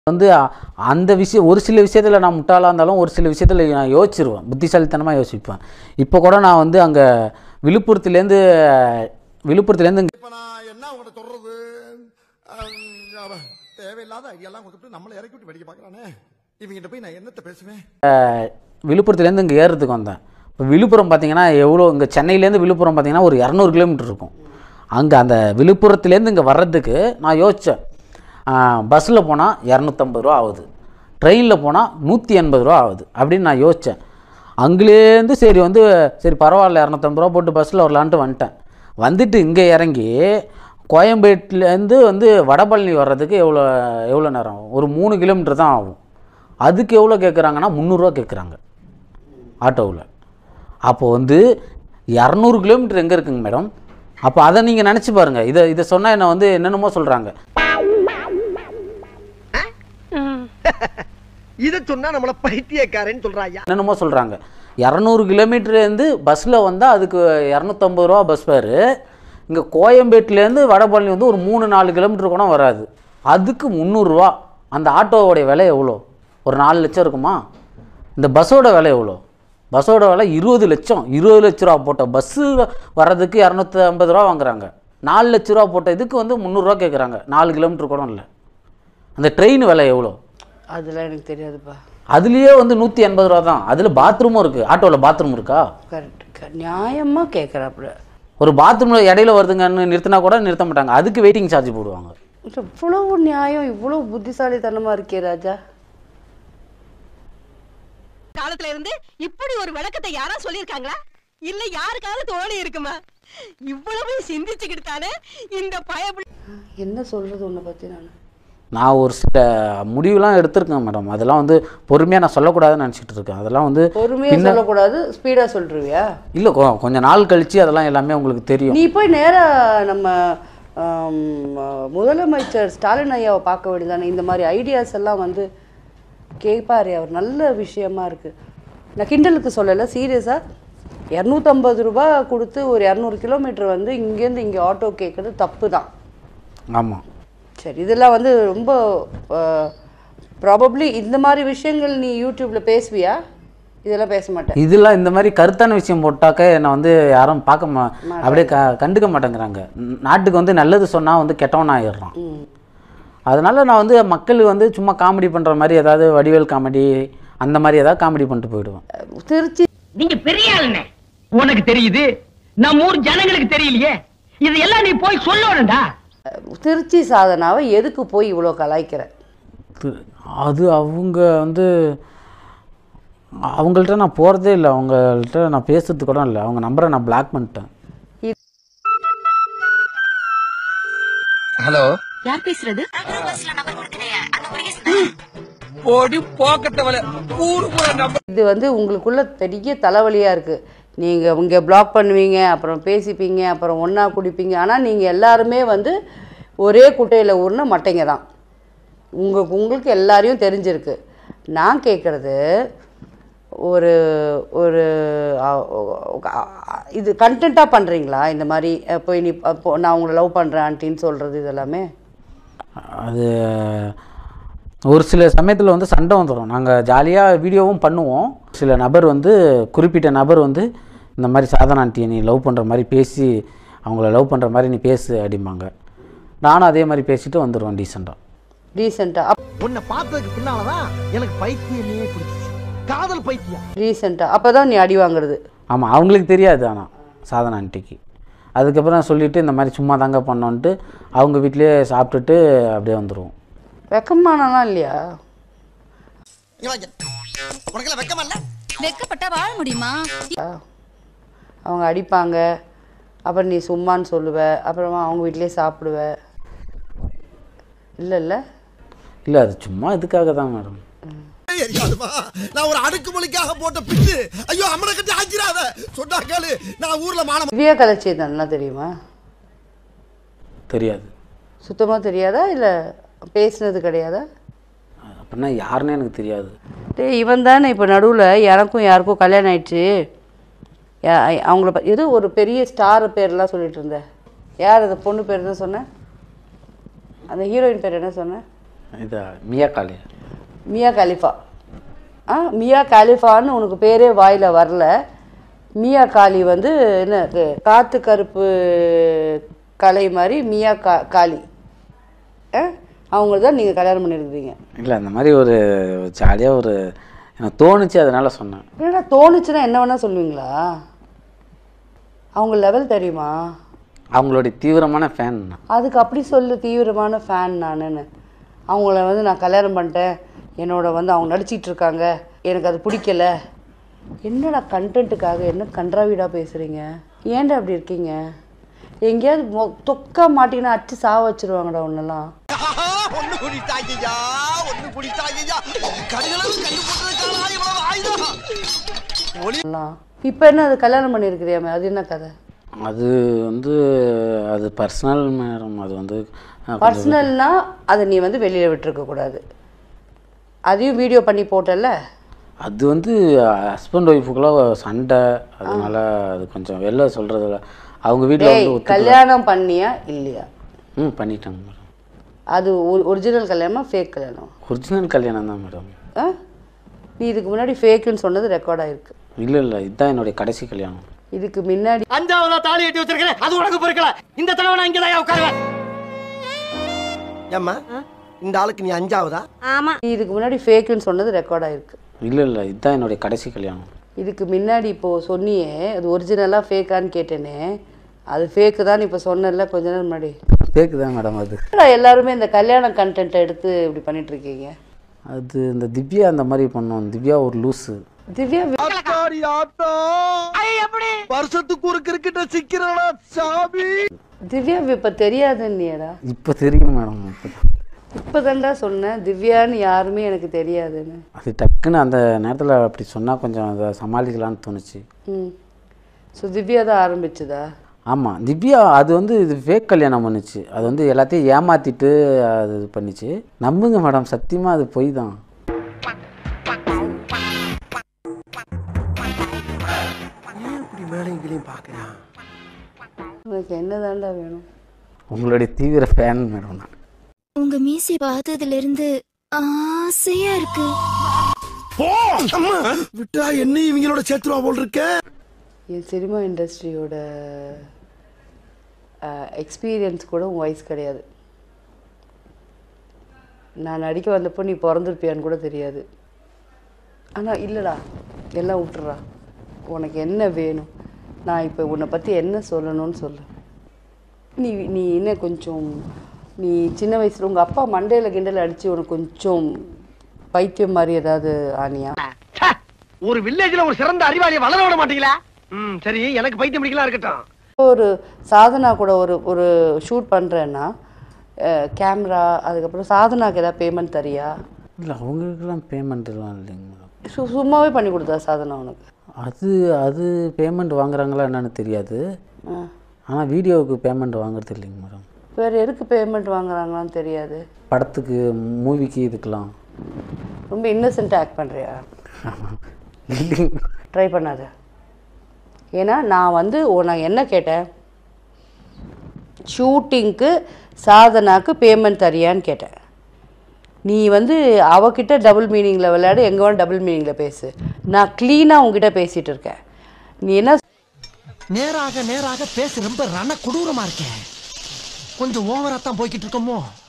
வந்து அ- அந்த விஷயம் ஒரு சில விஷயத்தில் நான் முட்டாளாக இருந்தாலும் ஒரு சில விஷயத்தில் நான் யோசிச்சிருவேன் புத்திசாலித்தனமாக யோசிப்பேன் இப்போ கூட நான் வந்து அங்கே விழுப்புரத்துலேருந்து விழுப்புரத்துலேருந்து இங்க இப்ப நான் என்ன உங்கள்ட்ட சொல்றது அஹ், அவன் தேவையில்லாத ஐடியாலாம் கொடுத்துட்டு நம்மளை இறக்கி விட்டு வெடிக்க பார்க்கறானே இவங்கிட்ட போய் நான் என்னத்த பேசுவேன் விழுப்புரத்துலேருந்து இங்கே ஏறுறதுக்கு வந்தேன் இப்போ விழுப்புரம் பார்த்தீங்கன்னா எவ்வளோ இங்கே சென்னையிலேருந்து விழுப்புரம் பார்த்தீங்கன்னா ஒரு இரநூறு கிலோமீட்டர் இருக்கும் அங்கே அந்த விழுப்புரத்துலேருந்து இங்கே வர்றதுக்கு நான் யோசித்தேன் பஸ்ஸில் போனால் இரநூத்தம்பது ரூபா ஆகுது ட்ரெயினில் போனால் நூற்றி எண்பது ரூபா ஆகுது அப்படின்னு நான் யோசித்தேன் அங்கேருந்து சரி வந்து சரி பரவாயில்ல இரநூத்தம்பது ரூபா போட்டு பஸ்ஸில் வரலான்ட்டு வந்துட்டேன் வந்துட்டு இங்கே இறங்கி கோயம்பேட்டிலேருந்து வந்து வடபழனி வர்றதுக்கு எவ்வளோ எவ்வளோ நேரம் ஆகும் ஒரு மூணு கிலோமீட்டர் தான் ஆகும் அதுக்கு எவ்வளோ கேட்குறாங்கன்னா முந்நூறுரூவா கேட்குறாங்க ஆட்டோவில் அப்போ வந்து இரநூறு கிலோமீட்டர் எங்கே இருக்குங்க மேடம் அப்போ அதை நீங்கள் நினச்சி பாருங்கள் இதை இதை சொன்னால் என்ன வந்து என்னென்னமோ சொல்கிறாங்க இத சொன்னா நம்மள பைத்தியக்காரன்னு சொல்றாயா என்னென்னமோ சொல்கிறாங்க இரநூறு கிலோமீட்டர்லேருந்து பஸ்ஸில் வந்தால் அதுக்கு இரநூத்தம்பது ரூபா பஸ் ஃபேரு இங்கே கோயம்பேட்டிலேருந்து வடபழனி வந்து ஒரு மூணு நாலு கிலோமீட்டர் கூட வராது அதுக்கு முந்நூறுரூவா அந்த ஆட்டோவோடைய விலை எவ்வளோ ஒரு நாலு லட்சம் இருக்குமா இந்த பஸ்ஸோட விலை எவ்வளோ பஸ்ஸோட விலை இருபது லட்சம் இருபது லட்ச ரூபா போட்ட பஸ்ஸு வர்றதுக்கு இரநூத்தி ஐம்பது ரூபா வாங்குறாங்க நாலு லட்ச ரூபா போட்ட இதுக்கு வந்து முந்நூறுரூவா கேட்குறாங்க நாலு கிலோமீட்டர் கூட இல்லை அந்த ட்ரெயின் விலை எவ்வளோ அதெல்லாம் எனக்கு தெரியாதுப்பா அதுலேயே வந்து நூற்றி எண்பது ரூபா தான் அதில் பாத்ரூமும் இருக்குது ஆட்டோவில் பாத்ரூம் இருக்கா கரெக்ட் நியாயமாக கேட்குறாப்புல ஒரு பாத்ரூமில் இடையில வருதுங்கன்னு நிறுத்தினா கூட நிறுத்த மாட்டாங்க அதுக்கு வெயிட்டிங் சார்ஜ் போடுவாங்க இவ்வளவு நியாயம் இவ்வளவு புத்திசாலித்தனமா இருக்கே ராஜா காலத்துல இருந்து இப்படி ஒரு விளக்கத்தை யாரா சொல்லிருக்காங்களா இல்ல யாருக்காவது தோணி இருக்குமா இவ்வளவு சிந்திச்சுக்கிட்டு தானே இந்த பயப்பட என்ன சொல்றது உன்னை பத்தி நான் நான் ஒரு சில முடிவுலாம் எடுத்திருக்கேன் மேடம் அதெல்லாம் வந்து பொறுமையாக நான் சொல்லக்கூடாதுன்னு நினச்சிட்டு இருக்கேன் அதெல்லாம் வந்து பொறுமையா சொல்லக்கூடாது ஸ்பீடா சொல்றியா இல்லை கொஞ்ச நாள் கழிச்சு அதெல்லாம் எல்லாமே உங்களுக்கு தெரியும் நீ போய் நேரா நம்ம ஆம், முதலமைச்சர் ஸ்டாலின் ஐயாவை பார்க்க வேண்டியதானே இந்த மாதிரி ஐடியாஸ் எல்லாம் வந்து கேட்பாரு அவர் நல்ல விஷயமா இருக்கு நான் கிண்டலுக்கு சொல்லலை சீரியஸா இரநூத்தம்பது ரூபாய் கொடுத்து ஒரு இரநூறு கிலோமீட்டர் வந்து இங்கேருந்து இங்கே ஆட்டோ கேட்குறது தப்பு தான் ஆமாம் சரி இதெல்லாம் வந்து ரொம்ப ப்ராபப்ளி இந்த மாதிரி விஷயங்கள் நீ யூடியூப்ல பேசுவியா இதெல்லாம் பேச மாட்டேன் இதெல்லாம் இந்த மாதிரி கருத்தான விஷயம் போட்டாக்க என்னை வந்து யாரும் பார்க்க மா அப்படியே க கண்டுக்க மாட்டேங்கிறாங்க ந- நாட்டுக்கு வந்து நல்லது சொன்னால் வந்து கெட்டவன் ஆயிடுறான் அதனால நான் வந்து மக்கள் வந்து சும்மா காமெடி பண்ணுற மாதிரி ஏதாவது வடிவேல் காமெடி அந்த மாதிரி ஏதாவது காமெடி பண்ணிட்டு போயிடுவேன் திருச்சி நீங்க பெரிய ஆளுனே உனக்கு தெரியுது நம்ம ஊர் ஜனங்களுக்கு தெரியலையே இதெல்லாம் நீ போய் சொல்லணும்டா திருச்சி சாதனாவை எதுக்கு போய் இவ்வளோ கலாய்க்கிற து- அது அவங்க வந்து அவங்கள்ட்ட நான் போகிறதே இல்லை அவங்கள்ட்ட நான் பேசுறது கூட இல்லை அவங்க நம்பரை நான் பிளாக் பண்ணிட்டேன் ஹலோ யார் பேசுறது போடி போக்கத்தவள ஊரு போற நம்ம இது வந்து உங்களுக்குள்ள பெரிய தலைவலியாக இருக்குது நீங்கள் இங்கே பிளாக் பண்ணுவீங்க அப்புறம் பேசிப்பீங்க அப்புறம் ஒன்றா குடிப்பீங்க ஆனால் நீங்கள் எல்லாருமே வந்து ஒரே குட்டையில் ஊர்ன மட்டைங்க தான் உங்களுக்கு உங்களுக்கு எல்லாரையும் தெரிஞ்சிருக்கு நான் கேட்குறது ஒரு ஒரு அ- அ- இது கண்டென்ட்டாக பண்ணுறீங்களா இந்த மாதிரி அஹ், போய் நீ அப்போ நான் உங்களை லவ் பண்ணுறேன் ஆண்டின்னு சொல்கிறது இதெல்லாமே அது ஒரு சில சமயத்தில் வந்து சண்டை வந்துடும் நாங்கள் ஜாலியாக வீடியோவும் பண்ணுவோம் சில நபர் வந்து குறிப்பிட்ட நபர் வந்து இந்த மாதிரி சாதனா ஆண்டியை நீ லவ் பண்ணுற மாதிரி பேசி அவங்கள லவ் பண்ணுற மாதிரி நீ பேசு அப்படிம்பாங்க நானும் அதே மாதிரி பேசிட்டு வந்துடுவேன் டீசெண்டாக ரீசெண்டாக உன்னை பார்த்ததுக்கு பின்னாலதான் எனக்கு பைத்தியமே பிடிச்சிச்சு காதல் பைத்தியம் ரீசெண்டாக அப்போ தான் நீ அடி வாங்குறது ஆமாம் அவங்களுக்கு தெரியாது ஆனால் சாதனா ஆண்டிக்கு அதுக்கப்புறம் சொல்லிவிட்டு இந்த மாதிரி சும்மா தாங்க பண்ணோன்ட்டு அவங்க வீட்டிலேயே சாப்பிட்டுட்டு அப்படியே வந்துடுவோம் வெக்கமானலாம் இல்லையா இங்க வாங்க உனக்கெல்லாம் வெக்கமா இல்ல வெக்கப்பட்டா வாழ முடியுமா அவங்க அடிப்பாங்க அப்புறம் நீ சும்மான்னு சொல்லுவ அப்புறமா அவங்க வீட்டிலேயே சாப்பிடுவ இல்லை இல்லை இல்லை அது சும்மா இதுக்காக தான் மேடம் எரியாதுமா நான் ஒரு அடுக்குமொழிக்காக போட்ட பிட்டு ஐயோ அம்மனை கட்டி ஆக்கிறாத சொன்னாக்காலு நான் ஊர்ல மானம் திவ்யா கலைச்சேதன்லாம் தெரியுமா தெரியாது சுத்தமாக தெரியாதா இல்லை பேசுனது கிடையாதா அப்படின்னா யாருன்னே எனக்கு தெரியாது டேய் இவன் தானே இப்போ நடுவில் எனக்கும் யாருக்கும் கல்யாணம் ஆயிடுச்சு யா- அவங்கள ப- ஏதோ ஒரு பெரிய ஸ்டார் பேர்லாம் சொல்லிட்டு இருந்த யார் அந்த பொண்ணு பேர் தான் சொன்ன அந்த ஹீரோயின் பேர் என்ன சொன்ன இதா மியா காளி மியா கலிஃபா ஆ மியா கலிஃபான்னு உனக்கு பேரே வாயில் வரல மியா காளி வந்து என்ன இது, காத்து கருப்பு கலை மாதிரி மியா கா காளி ஆ அவங்கள தான் நீங்கள் கல்யாணம் பண்ணியிருக்கிறீங்க இல்லை அந்த மாதிரி ஒரு ஜாலியாக ஒரு எனக்கு தோணுச்சு அதனால சொன்னேன் என்னடா தோணுச்சுன்னா என்ன வேணால் சொல்லுவீங்களா அவங்க லெவல் தெரியுமா அவங்களுடைய தீவிரமான ஃபேன் அதுக்கு அப்படி சொல்லு தீவிரமான ஃபேன் நானுன்னு அவங்கள வந்து நான் கல்யாணம் பண்ணிட்டேன் என்னோட வந்து அவங்க நடிச்சிட்டு இருக்காங்க எனக்கு அது பிடிக்கல என்னடா கண்டென்ட்டுக்காக என்ன கன்றாவிடா பேசுகிறீங்க ஏன்டா அப்படி இருக்கீங்க எங்கேயாவது மொ- தொக்கா மாட்டிங்கன்னா அடிச்சு சாவ வச்சிருவாங்கடா ஒன்றெல்லாம் ஒண்ணு குடித்தாங்கய்யா ஒண்ணு குடித்தாங்கய்யா கடுகளவு கண்டு போட்டதுக்கான இவ்வளவு ஆயுதம் எல்லாம் இப்போ என்ன அது கல்யாணம் பண்ணியிருக்கிறியாமே அது என்ன கதை அது வந்து அது பர்சனல் மேடம் அது வந்து அஹ், கொஞ்சம் பர்சனல்னா அதை நீ வந்து வெளியில் விட்டுருக்க கூடாது அதையும் வீடியோ பண்ணி போட்டல அது வந்து ஹஸ்பண்ட் ஒய்ஃபுக்குள்ள சண்டை அதனால அது கொஞ்சம் வெளில சொல்கிறதில்ல அவங்க வீட்டில் டேய் வந்து ஒத்துக்கல கல்யாணம் பண்ணியா இல்லையா ம் பண்ணிட்டாங்க மேடம் அது ஒரிஜினல் கல்யாணமா ஃபேக் கல்யாணம் ஒரிஜினல் கல்யாணம் தான் மேடம் ஆ நீ இதுக்கு முன்னாடி ஃபேக்குன்னு சொன்னது ரெக்கார்ட் ஆயிருக்கு இல்லை இல்லை இதுதான் என்னுடைய கடைசி கல்யாணம் இதுக்கு முன்னாடி அஞ்சாவதா தாலி கட்டி வச்சிருக்கேன் அது உனக்கு பொறுக்கல இந்த தடவை நான் இங்கதான் உட்காருவேன் ஏம்மா இந்த ஆளுக்கு நீ அஞ்சாவதா ஆமா நீ இதுக்கு முன்னாடி ஃபேக்குன்னு சொன்னது ரெக்கார்ட் ஆயிருக்கு இல்லை இல்லை இதுதான் என்னுடைய கடைசி கல்யாணம் இதுக்கு முன்னாடி இப்போ சொன்னியே அது ஒரிஜினலாக ஃபேக்கான்னு கேட்டேனே அது ஃபேக்கு தான் இப்போ சொன்னல கொஞ்ச நேரம் முன்னாடி ஃபேக்கு தான் மேடம் அது என்னடா எல்லாருமே இந்த கல்யாண கண்டென்ட்டை எடுத்து இப்படி பண்ணிட்டு இருக்கீங்க அது இந்த திவ்யா அந்த மாதிரி பண்ணோம் திவ்யா ஒரு லூஸு திவ்யா ஆத்தாடி ஆத்தா வருஷத்துக்கு ஒரு கிரிக்கெட்ட சிக்கிறடா சாமி திவ்யா இப்போ தெரியாதுன்னியடா இப்போ தெரியும் மேடம் இப்போ இப்போ தான்டா சொன்னேன் திவ்யான்னு யாருமே எனக்கு தெரியாதுன்னு அது டக்குன்னு அந்த நேரத்தில் அப்படி சொன்னால் கொஞ்சம் அதை சமாளிக்கலாம்னு தோணுச்சு ம் ஸோ திவ்யா தான் ஆரம்பிச்சுதா ஆமாம் திவ்யா அது வந்து இது ஃபேக் கல்யாணம் பண்ணுச்சு அது வந்து எல்லாத்தையும் ஏமாற்றிட்டு அது இது பண்ணிச்சு நம்புங்க மேடம் சத்தியமாக அது பொய் தான் இப்படி மேலையும் கீழையும் பாக்குறான் உனக்கு என்னதான்டா வேணும் உங்களுடைய தீவிர ஃபேன் மேடம் நான் உங்க மீசை பார்த்ததுல இருந்து ஆசையா இருக்கு விட்டா என்ன இவங்களோட சேர்த்துருவா போல் இருக்க என் சினிமா இண்டஸ்ட்ரியோட எக்ஸ்பீரியன்ஸ் கூட உன் வயசு கிடையாது நான் நடிக்க வந்தப்போ நீ பிறந்திருப்பியான்னு கூட தெரியாது ஆனால் இல்லைடா எல்லாம் விட்டுறா உனக்கு என்ன வேணும் நான் இப்போ உன்னை பற்றி என்ன சொல்லணும்னு சொல்லு நீ நீ என்ன கொஞ்சம் நீ சின்ன வயசில் உங்கள் அப்பா மண்டையில் கிண்டல் அடித்து உனக்கு கொஞ்சம் பைத்தியம் மாதிரி ஏதாவது ஆனியா ஒரு வில்லேஜ்ல ஒரு சிறந்த அறிவாளியை வளர விட மாட்டீங்களா ம் சரி எனக்கு பைத்தியம் பிடிக்கலாம் இருக்கட்டும் ஒரு சாதனா கூட ஒரு ஒரு ஷூட் பண்ணுறேன்னா கேமரா அதுக்கப்புறம் சாதனாக்கு ஏதாவது பேமெண்ட் தரியா இல்லை அவங்களுக்கெல்லாம் பேமெண்ட் எல்லாம் இல்லைங்க மேடம் சு சும்மாவே பண்ணி கொடுத்தா சாதனா உனக்கு அது அது பேமெண்ட் வாங்குறாங்களா என்னன்னு தெரியாது ஆ. ஆனால் வீடியோவுக்கு பேமெண்ட் வாங்குறது இல்லைங்க மேடம் வேறு எதுக்கு பேமெண்ட் வாங்குறாங்களான்னு தெரியாது படத்துக்கு மூவிக்கு இதுக்கெல்லாம் ரொம்ப இன்னசென்ட்டாக ஆக்ட் பண்ணுறியா இல்லைங்க ட்ரை பண்ணாத ஏன்னா நான் வந்து உன்னை என்ன கேட்டேன் ஷூட்டிங்க்கு சாதனாக்கு பேமெண்ட் தரியான்னு கேட்டேன் நீ வந்து அவகிட்ட டபுள் மீனிங்கில் விளையாடு எங்கே வேணும் டபுள் மீனிங்கில் பேசு நான் க்ளீனாக உங்ககிட்ட பேசிகிட்டு இருக்கேன் நீ என்ன நேராக நேராக பேச ரொம்ப ரண கொடூரமா இருக்கேன் கொஞ்சம் ஓவரா தான் போய்கிட்டு இருக்கோமோ